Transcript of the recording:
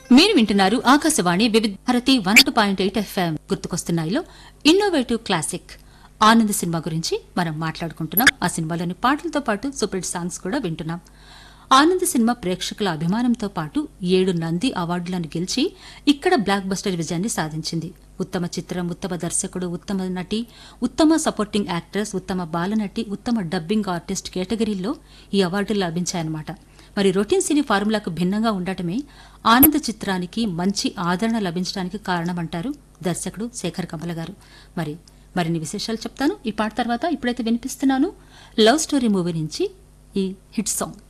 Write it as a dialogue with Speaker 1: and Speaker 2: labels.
Speaker 1: మీరు వింటున్నారు Akashvani Vividh Bharati one two point eight FM గుర్తుకొస్తున్నాయిలో ఇన్నోవేటివ్ క్లాసిక్ ఆనంద్ సినిమా గురించి మనం మాట్లాడుకుంటున్నాం ఆ సినిమాలోని పాటలతో పాటు సూపర్ హిట్ సాంగ్స్ కూడా వింటున్నాం ఆనంద్ సినిమా ప్రేక్షకుల అభిమానంతో పాటు ఏడు నంది అవార్డులను గెలిచి ఇక్కడ బ్లాక్ బస్టర్ విజయాన్ని సాధించింది ఉత్తమ చిత్రం ఉత్తమ దర్శకుడు ఉత్తమ నటి ఉత్తమ సపోర్టింగ్ యాక్ట్రెస్ ఉత్తమ బాలనటి ఉత్తమ డబ్బింగ్ ఆర్టిస్ట్ కేటగిరీల్లో ఈ అవార్డులు లభించాయన్నమాట మరి రొటీన్ సినీ ఫార్ములాకు భిన్నంగా ఉండటమే ఆనంద చిత్రానికి మంచి ఆదరణ లభించడానికి కారణమంటారు దర్శకుడు శేఖర్ కమల గారు మరి మరిన్ని విశేషాలు చెప్తాను ఈ పాట తర్వాత ఇప్పుడైతే వినిపిస్తున్నాను లవ్ స్టోరీ మూవీ నుంచి ఈ హిట్ సాంగ్